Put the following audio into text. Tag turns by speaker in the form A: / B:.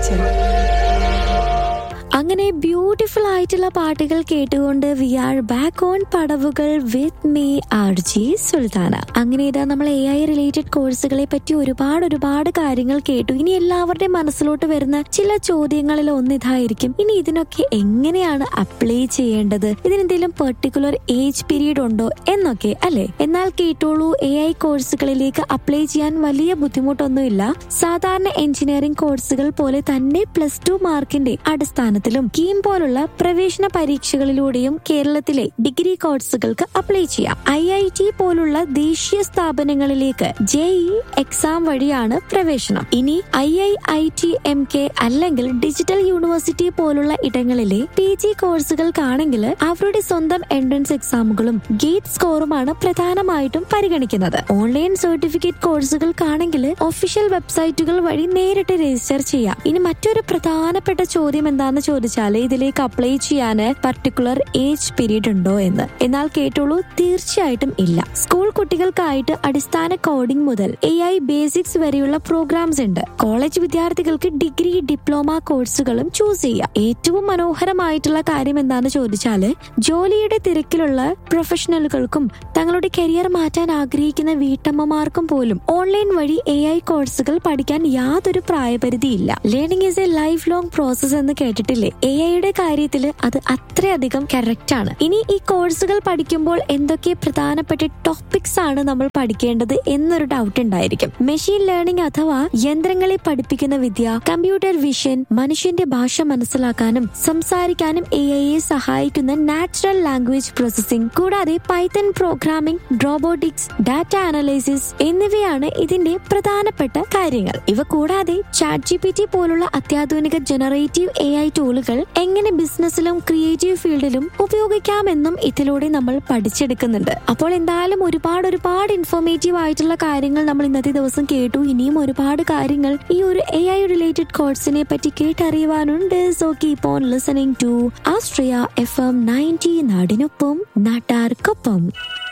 A: teacher അങ്ങനെ beautiful ആയിട്ടുള്ള പാട്ടുകൾ കേട്ടുകൊണ്ട് വി ആർ ബാക്ക് ഓൺ പടവുകൾ with me R G Sulthana അങ്ങനെ ഇതാ നമ്മൾ എ ഐ റിലേറ്റഡ് കോഴ്സുകളെ പറ്റി ഒരുപാട് ഒരുപാട് കാര്യങ്ങൾ കേട്ടു ഇനി എല്ലാവരുടെയും മനസ്സിലോട്ട് വരുന്ന ചില ചോദ്യങ്ങളിൽ ഒന്ന് ഇതായിരിക്കും ഇനി ഇതിനൊക്കെ എങ്ങനെയാണ് അപ്ലൈ ചെയ്യേണ്ടത് ഇതിനെന്തെങ്കിലും പെർട്ടിക്കുലർ ഏജ് പീരീഡ് ഉണ്ടോ എന്നൊക്കെ അല്ലെ എന്നാൽ കേട്ടോളൂ എ ഐ കോഴ്സുകളിലേക്ക് അപ്ലൈ ചെയ്യാൻ വലിയ ബുദ്ധിമുട്ടൊന്നുമില്ല സാധാരണ എഞ്ചിനീയറിംഗ് കോഴ്സുകൾ പോലെ തന്നെ പ്ലസ് ടു മാർക്കിന്റെ അടിസ്ഥാനത്തിലും കീം പോലുള്ള പ്രവേശന പരീക്ഷകളിലൂടെയും കേരളത്തിലെ ഡിഗ്രി കോഴ്സുകൾക്ക് അപ്ലൈ ചെയ്യാം ഐ ഐ ടി പോലുള്ള ദേശീയ സ്ഥാപനങ്ങളിലേക്ക് ജെഇ എക്സാം വഴിയാണ് പ്രവേശനം ഇനി I I I T M K അല്ലെങ്കിൽ ഡിജിറ്റൽ യൂണിവേഴ്സിറ്റി പോലുള്ള ഇടങ്ങളിലെ പി ജി കോഴ്സുകൾക്കാണെങ്കിൽ അവരുടെ സ്വന്തം എൻട്രൻസ് എക്സാമുകളും ഗേറ്റ് സ്കോറുമാണ് പ്രധാനമായിട്ടും പരിഗണിക്കുന്നത് ഓൺലൈൻ സർട്ടിഫിക്കറ്റ് കോഴ്സുകൾക്കാണെങ്കിൽ ഒഫീഷ്യൽ വെബ്സൈറ്റുകൾ വഴി നേരിട്ട് രജിസ്റ്റർ ചെയ്യാം ഇനി മറ്റൊരു പ്രധാനപ്പെട്ട ചോദ്യം എന്താണെന്ന് ചോദിച്ചാൽ ഇതിലേക്ക് അപ്ലൈ ചെയ്യാൻ പർട്ടിക്കുലർ ഏജ് പീരീഡ് ഉണ്ടോ എന്ന് എന്നാൽ കേട്ടോളൂ തീർച്ചയായിട്ടും ഇല്ല സ്കൂൾ കുട്ടികൾക്കായിട്ട് അടിസ്ഥാന കോഡിംഗ് മുതൽ എ ഐ ബേസിക്സ് വരെയുള്ള പ്രോഗ്രാംസ് ഉണ്ട് കോളേജ് വിദ്യാർത്ഥികൾക്ക് ഡിഗ്രി ഡിപ്ലോമ കോഴ്സുകളും ചൂസ് ചെയ്യാം ഏറ്റവും മനോഹരമായിട്ടുള്ള കാര്യം എന്താണെന്ന് ചോദിച്ചാല് ജോലിയുടെ തിരക്കിലുള്ള പ്രൊഫഷണലുകൾക്കും തങ്ങളുടെ കരിയർ മാറ്റാൻ ആഗ്രഹിക്കുന്ന വീട്ടമ്മമാർക്കും പോലും ഓൺലൈൻ വഴി എ ഐ കോഴ്സുകൾ പഠിക്കാൻ യാതൊരു പ്രായപരിധിയില്ല learning is a life long process എന്ന് കേട്ടിട്ടില്ലേ എ ഐയുടെ കാര്യത്തിൽ അത് അത്രയധികം കറക്റ്റ് ആണ് ഇനി ഈ കോഴ്സുകൾ പഠിക്കുമ്പോൾ എന്തൊക്കെ പ്രധാനപ്പെട്ട ടോപ്പിക്സ് ആണ് നമ്മൾ പഠിക്കേണ്ടത് എന്നൊരു ഡൗട്ട് ഉണ്ടായിരിക്കും മെഷീൻ ലേണിംഗ് അഥവാ യന്ത്രങ്ങളെ പഠിപ്പിക്കുന്ന വിദ്യ കമ്പ്യൂട്ടർ വിഷൻ മനുഷ്യന്റെ ഭാഷ മനസ്സിലാക്കാനും സംസാരിക്കാനും എ ഐയെ സഹായിക്കുന്ന നാച്ചുറൽ ലാംഗ്വേജ് പ്രോസസ്സിംഗ് കൂടാതെ python programming robotics data analysis എന്നിവയാണ് ഇതിന്റെ പ്രധാനപ്പെട്ട കാര്യങ്ങൾ ഇവ കൂടാതെ ചാറ്റ് ജി പി ടി പോലുള്ള അത്യാധുനിക ജനറേറ്റീവ് എ ഐ ടൂളുകൾ എങ്ങനെ ബിസിനസ്സിലും ക്രിയേറ്റീവ് ഫീൽഡിലും ഉപയോഗിക്കാമെന്നും ഇതിലൂടെ നമ്മൾ പഠിച്ചെടുക്കുന്നുണ്ട് അപ്പോൾ എന്തായാലും ഒരുപാട് ഒരുപാട് ഇൻഫോർമേറ്റീവ് ആയിട്ടുള്ള കാര്യങ്ങൾ നമ്മൾ ഇന്നത്തെ ദിവസം കേട്ടു ഇനിയും ഒരുപാട് കാര്യങ്ങൾ ഈ ഒരു എ ഐ റിലേറ്റഡ് കോഴ്സിനെ പറ്റി കേട്ടറിയുവാനുണ്ട് so keep on listening to Astria F M ninety നാടിനൊപ്പം നാട്ടാർക്കൊപ്പം